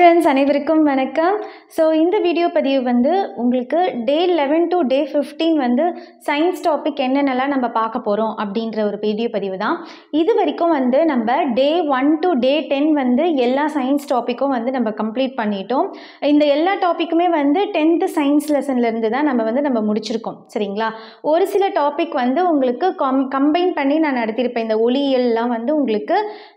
friends அனைவருக்கும் வணக்கம் so இந்த வீடியோ பதிவு வந்து உங்களுக்கு day eleven to day fifteen வந்து சயின்ஸ் டாபிக் என்னென்னலாம் நம்ம பார்க்க போகிறோம் அப்படின்ற ஒரு வீடியோ பதிவு தான் இது வரைக்கும் வந்து நம்ம day one to day ten வந்து எல்லா சயின்ஸ் டாப்பிக்கும் வந்து நம்ம கம்ப்ளீட் பண்ணிட்டோம் இந்த எல்லா டாப்பிக்குமே வந்து டென்த்து சயின்ஸ் லெசன்லேருந்து தான் நம்ம வந்து நம்ம முடிச்சிருக்கோம் சரிங்களா ஒரு சில டாபிக் வந்து உங்களுக்கு கம் கம்பைன் பண்ணி நான் நடத்தியிருப்பேன் இந்த ஒளியியல்லாம் வந்து உங்களுக்கு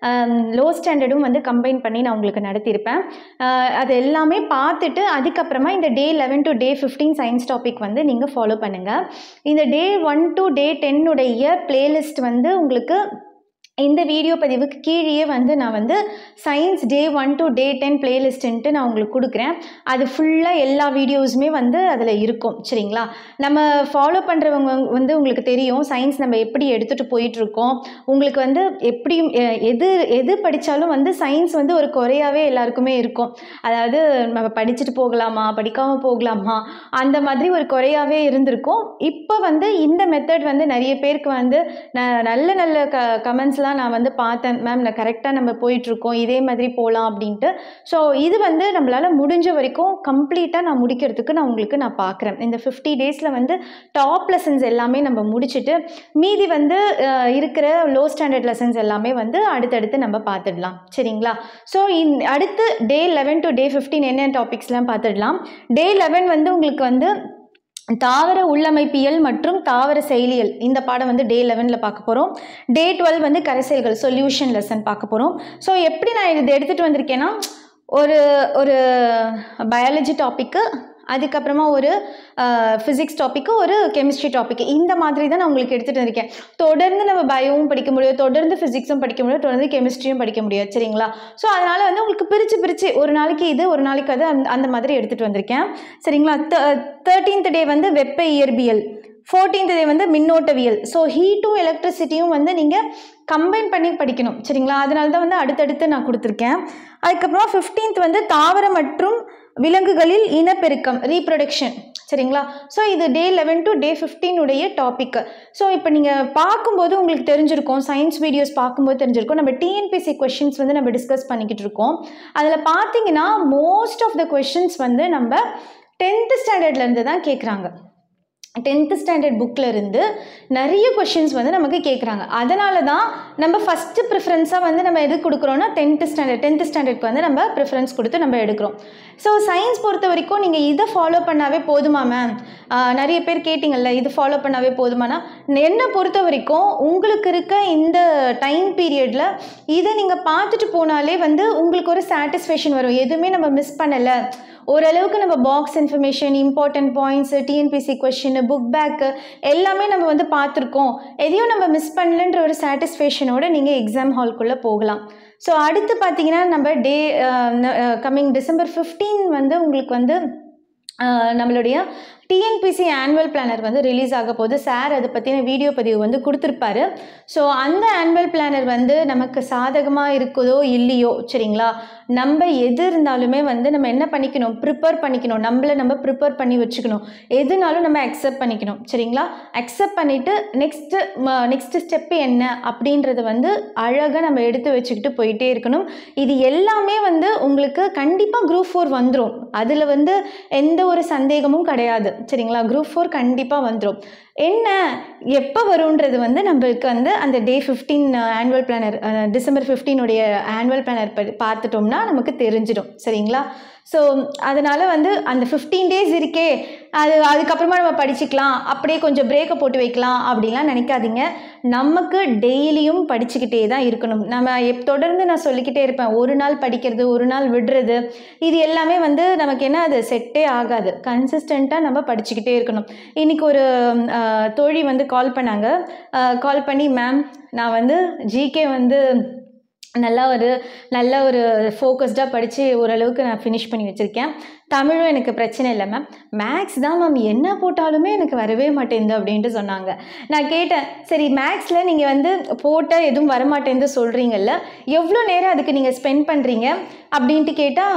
லோ ஸ்டாண்டர்டும் வந்து கம்பைன் பண்ணி நான் உங்களுக்கு நடத்தியிருப்பேன் ஆஹ் அது எல்லாமே பார்த்துட்டு அதுக்கப்புறமா இந்த day eleven to day fifteen science topic வந்து நீங்கள் ஃபாலோ பண்ணுங்கள் இந்த டே ஒன் டு டே டென்னுடைய பிளேலிஸ்ட் வந்து உங்களுக்கு இந்த வீடியோ பதிவுக்கு கீழேயே வந்து நான் வந்து science day one to day ten பிளேலிஸ்ட்டுன்ட்டு நான் உங்களுக்கு கொடுக்குறேன் அது ஃபுல்லாக எல்லா வீடியோஸுமே வந்து அதில் இருக்கும் சரிங்களா நம்ம ஃபாலோ பண்ணுறவங்க வந்து உங்களுக்கு தெரியும் சயின்ஸ் நம்ம எப்படி எடுத்துகிட்டு போயிட்டுருக்கோம் உங்களுக்கு வந்து எப்படியும் எ- எது எது படித்தாலும் வந்து சயின்ஸ் வந்து ஒரு குறையாவே எல்லாருக்குமே இருக்கும் அதாவது நம்ம படிச்சுட்டு போகலாமா படிக்காமல் போகலாமா அந்த மாதிரி ஒரு குறையாவே இருந்திருக்கும் இப்போ வந்து இந்த மெத்தட் வந்து நிறைய பேருக்கு வந்து நான் நல்ல நல்ல க கமெண்ட்ஸ்லாம் நான் வந்து பார்த்தேன் மேம் நான் கரெக்டாக நம்ம போயிட்டுருக்கோம் இதே மாதிரி போகலாம் அப்படின்ட்டு ஸோ இது வந்து நம்மளால் முடிஞ்ச வரைக்கும் கம்ப்ளீட்டாக நான் முடிக்கிறதுக்கு நான் உங்களுக்கு நான் பார்க்குறேன் இந்த ஃபிஃப்டி டேஸில் வந்து டாப் லெசன்ஸ் எல்லாமே நம்ம முடிச்சுட்டு மீதி வந்து அஹ், இருக்கிற லோ ஸ்டாண்டர்ட் லெசன்ஸ் எல்லாமே வந்து அடுத்தடுத்து நம்ம பார்த்துடலாம் சரிங்களா ஸோ இந் அடுத்து day eleven to day fifteen என்ன டாபிக்ஸ்லாம் பார்த்துடலாம் டே லெவன் வந்து உங்களுக்கு வந்து தாவர உள்ளமைப்பியல் மற்றும் தாவர செயலியல் இந்த பாடம் வந்து டே லெவனில் பார்க்க போகிறோம் டே டுவெல் வந்து கரைசல்கள் சொல்யூஷன் லெசன் பார்க்க போகிறோம் ஸோ எப்படி நான் இது எடுத்துகிட்டு வந்திருக்கேன்னா ஒரு ஒரு பயாலஜி டாப்பிக்கு அதுக்கப்புறமா ஒரு ஃபிசிக்ஸ் டாப்பிக்கு ஒரு கெமிஸ்ட்ரி டாப்பிக்கு இந்த மாதிரி தான் நான் உங்களுக்கு எடுத்துகிட்டு வந்திருக்கேன் தொடர்ந்து நம்ம பயோவும் படிக்க முடியும் தொடர்ந்து ஃபிசிக்ஸும் படிக்க முடியும் தொடர்ந்து கெமிஸ்ட்ரியும் படிக்க முடியாது சரிங்களா ஸோ அதனால் வந்து உங்களுக்கு பிரித்து பிரித்து ஒரு நாளைக்கு இது ஒரு நாளைக்கு அது அந்த அந்த மாதிரி எடுத்துகிட்டு வந்திருக்கேன் சரிங்களா தேர்ட்டீன்த் டே வந்து வெப்ப இயற்பியல் ஃபோர்டீன்த் டே வந்து மின்னோட்டவியல் ஸோ ஹீட்டும் எலக்ட்ரிசிட்டியும் வந்து நீங்கள் கம்பைன் பண்ணி படிக்கணும் சரிங்களா அதனால தான் வந்து அடுத்தடுத்து நான் கொடுத்துருக்கேன் அதுக்கப்புறம் ஃபிஃப்டீன்த் வந்து தாவர மற்றும் விலங்குகளில் இனப்பெருக்கம் ரீப்ரொடக்ஷன் சரிங்களா ஸோ இது டே லெவன் டு டே உடைய டாபிக் ஸோ இப்போ நீங்கள் பார்க்கும்போது உங்களுக்கு தெரிஞ்சிருக்கும் சயின்ஸ் வீடியோஸ் பார்க்கும்போது தெரிஞ்சிருக்கும் நம்ம டிஎன்பிசி கொஷின்ஸ் வந்து நம்ம டிஸ்கஸ் பண்ணிக்கிட்டு இருக்கோம் அதில் பார்த்தீங்கன்னா மோஸ்ட் ஆஃப் த கொஷின்ஸ் வந்து நம்ம டென்த்து ஸ்டாண்டர்ட்லேருந்து தான் கேட்குறாங்க டென்த்து ஸ்டாண்டர்ட் புக்கில் இருந்து நிறைய கொஷின்ஸ் வந்து நமக்கு கேட்குறாங்க அதனால தான் நம்ம ஃபஸ்ட்டு ப்ரிஃபரன்ஸாக வந்து நம்ம எது கொடுக்குறோன்னா டென்த்து ஸ்டாண்டர்ட் டென்த்து ஸ்டாண்டர்ட்க்கு வந்து நம்ம ப்ரிஃபரன்ஸ் கொடுத்து நம்ம எடுக்கிறோம் ஸோ சயின்ஸ் பொறுத்த வரைக்கும் நீங்கள் இதை ஃபாலோ பண்ணாவே போதுமா மேம் நிறைய பேர் கேட்டிங்கல்ல இது ஃபாலோ பண்ணாவே போதுமானா என்னை பொறுத்த வரைக்கும் உங்களுக்கு இருக்க இந்த டைம் பீரியடில் இதை நீங்கள் பார்த்துட்டு போனாலே வந்து உங்களுக்கு ஒரு சாட்டிஸ்ஃபேக்ஷன் வரும் எதுவுமே நம்ம மிஸ் பண்ணலை ஓரளவுக்கு நம்ம box information important points TNPSC question book back எல்லாமே நம்ம வந்து பார்த்துருக்கோம் எதையும் நம்ம மிஸ் பண்ணலன்ற ஒரு சாட்டிஸ்ஃபேக்ஷனோட நீங்கள் எக்ஸாம் ஹால்குள்ளே போகலாம் ஸோ அடுத்து பார்த்தீங்கன்னா நம்ம டே கம்மிங் டிசம்பர் 15 வந்து உங்களுக்கு வந்து அஹ், நம்மளுடைய டிஎன்பிசி ஆனுவல் பிளானர் வந்து ரிலீஸ் ஆக போகுது சார் அதை பற்றின வீடியோ பதிவு வந்து கொடுத்துருப்பாரு ஸோ அந்த ஆனுவல் பிளானர் வந்து நமக்கு சாதகமாக இருக்குதோ இல்லையோ சரிங்களா நம்ம எது இருந்தாலுமே வந்து நம்ம என்ன பண்ணிக்கணும் ப்ரிப்பேர் பண்ணிக்கணும் நம்மளை நம்ம ப்ரிப்பேர் பண்ணி வச்சுக்கணும் எதுனாலும் நம்ம அக்செப்ட் பண்ணிக்கணும் சரிங்களா அக்செப்ட் பண்ணிவிட்டு நெக்ஸ்ட்டு நெக்ஸ்ட் ஸ்டெப்பு என்ன அப்படின்றத வந்து அழகாக நம்ம எடுத்து வச்சுக்கிட்டு போயிட்டே இருக்கணும் இது எல்லாமே வந்து உங்களுக்கு கண்டிப்பாக குரூப் ஃபோர் வந்துடும் அதில் வந்து எந்த ஒரு சந்தேகமும் கிடையாது சரிங்களா குரூப் ஃபோர் கண்டிப்பாக வந்துடும் என்ன எப்போ வரும்ன்றது வந்து நம்மளுக்கு வந்து அந்த day fifteen annual planner December ஃபிஃப்டீனுடைய ஆனுவல் பிளானர் பார்த்துட்டோம்னா நமக்கு தெரிஞ்சிடும் சரிங்களா ஸோ அதனால் வந்து அந்த ஃபிஃப்டீன் டேஸ் இருக்கே அது அதுக்கப்புறமா நம்ம படிச்சுக்கலாம் அப்படியே கொஞ்சம் பிரேக்கை போட்டு வைக்கலாம் அப்படிலாம் நினைக்காதீங்க நமக்கு டெய்லியும் படிச்சுக்கிட்டே தான் இருக்கணும் நம்ம எப் தொடர்ந்து நான் சொல்லிக்கிட்டே இருப்பேன் ஒரு நாள் படிக்கிறது ஒரு நாள் விடுறது இது எல்லாமே வந்து நமக்கு என்ன அது செட்டே ஆகாது கன்சிஸ்டண்ட்டாக நம்ம படிச்சுக்கிட்டே இருக்கணும் இன்றைக்கி ஒரு அஹ், தோழி வந்து கால் பண்ணாங்க கால் பண்ணி மேம் நான் வந்து ஜிகே வந்து நல்லா ஒரு நல்ல ஒரு ஃபோக்கஸ்டாக படித்து ஓரளவுக்கு நான் ஃபினிஷ் பண்ணி வச்சுருக்கேன் தமிழும் எனக்கு பிரச்சனை இல்லை மேம் மேக்ஸ் தான் மேம் என்ன போட்டாலுமே எனக்கு வரவே மாட்டேங்குது அப்படின்ட்டு சொன்னாங்க நான் கேட்டேன் சரி மேக்ஸில் நீங்கள் வந்து போட்ட எதுவும் வரமாட்டேங்குது சொல்கிறீங்கல்ல எவ்வளோ நேரம் அதுக்கு நீங்கள் ஸ்பெண்ட் பண்ணுறீங்க அப்படின்ட்டு கேட்டால்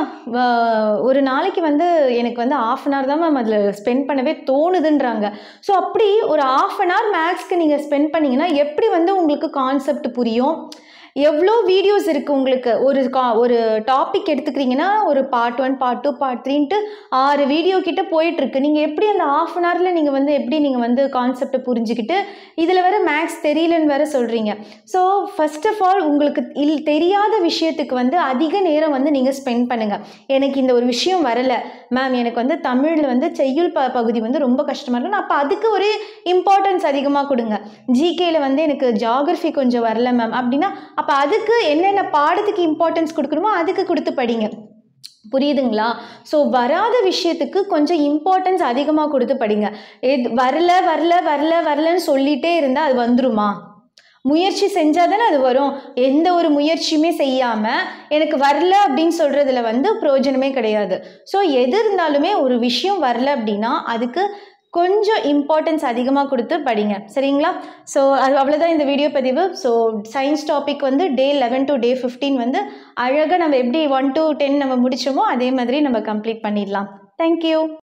ஒரு நாளைக்கு வந்து எனக்கு வந்து ஆஃப் அன் ஹவர் தான் மேம் அதில் ஸ்பெண்ட் பண்ணவே தோணுதுன்றாங்க ஸோ அப்படி ஒரு ஆஃப் அன் ஹவர் மேக்ஸ்க்கு நீங்கள் ஸ்பெண்ட் பண்ணிங்கன்னா எப்படி வந்து உங்களுக்கு கான்செப்ட் புரியும் எவ்வளோ வீடியோஸ் இருக்குது உங்களுக்கு ஒரு கா ஒரு டாபிக் எடுத்துக்கிறீங்கன்னா ஒரு part one part two part த்ரீன்ட்டு ஆறு வீடியோ கிட்ட போயிட்டுருக்கு நீங்கள் எப்படி அந்த ஆஃப் அன் ஹவரில் நீங்கள் வந்து எப்படி நீங்கள் வந்து கான்செப்டை புரிஞ்சுக்கிட்டு இதில் வேற மேக்ஸ் தெரியலன்னு வேற சொல்கிறீங்க ஸோ ஃபர்ஸ்ட் ஆஃப் ஆல் உங்களுக்கு இல் தெரியாத விஷயத்துக்கு வந்து அதிக நேரம் வந்து நீங்கள் ஸ்பெண்ட் பண்ணுங்கள் எனக்கு இந்த ஒரு விஷயம் வரலை மேம் எனக்கு வந்து தமிழில் வந்து செய்யுள் ப பகுதி வந்து ரொம்ப கஷ்டமாக இருக்குன்னு அப்போ அதுக்கு ஒரு இம்பார்ட்டன்ஸ் அதிகமாக கொடுங்க ஜிகேயில் வந்து எனக்கு ஜாகிரஃபி கொஞ்சம் வரல மேம் அப்படின்னா அப்போ அதுக்கு என்னென்ன பாடத்துக்கு இம்பார்ட்டன்ஸ் கொடுக்கணுமோ அதுக்கு கொடுத்து படிங்க புரியுதுங்களா ஸோ வராத விஷயத்துக்கு கொஞ்சம் இம்பார்ட்டன்ஸ் அதிகமாக கொடுத்து படிங்க எது வரல வரல வரல வரலன்னு சொல்லிகிட்டே இருந்தால் அது வந்துருமா முயற்சி செஞ்சால் தானே அது வரும் எந்த ஒரு முயற்சியுமே செய்யாமல் எனக்கு வரல அப்படின்னு சொல்கிறதுல வந்து பிரயோஜனமே கிடையாது ஸோ எது இருந்தாலுமே ஒரு விஷயம் வரல அப்படின்னா அதுக்கு கொஞ்சம் இம்பார்ட்டன்ஸ் அதிகமாக கொடுத்து படிங்க சரிங்களா ஸோ அது அவ்வளோதான் இந்த வீடியோ பதிவு ஸோ சயின்ஸ் டாபிக் வந்து day eleven to day fifteen வந்து அழகாக நம்ம எப்படி ஒன் டு டென் நம்ம முடிச்சோமோ அதே மாதிரி நம்ம கம்ப்ளீட் பண்ணிடலாம் தேங்க்யூ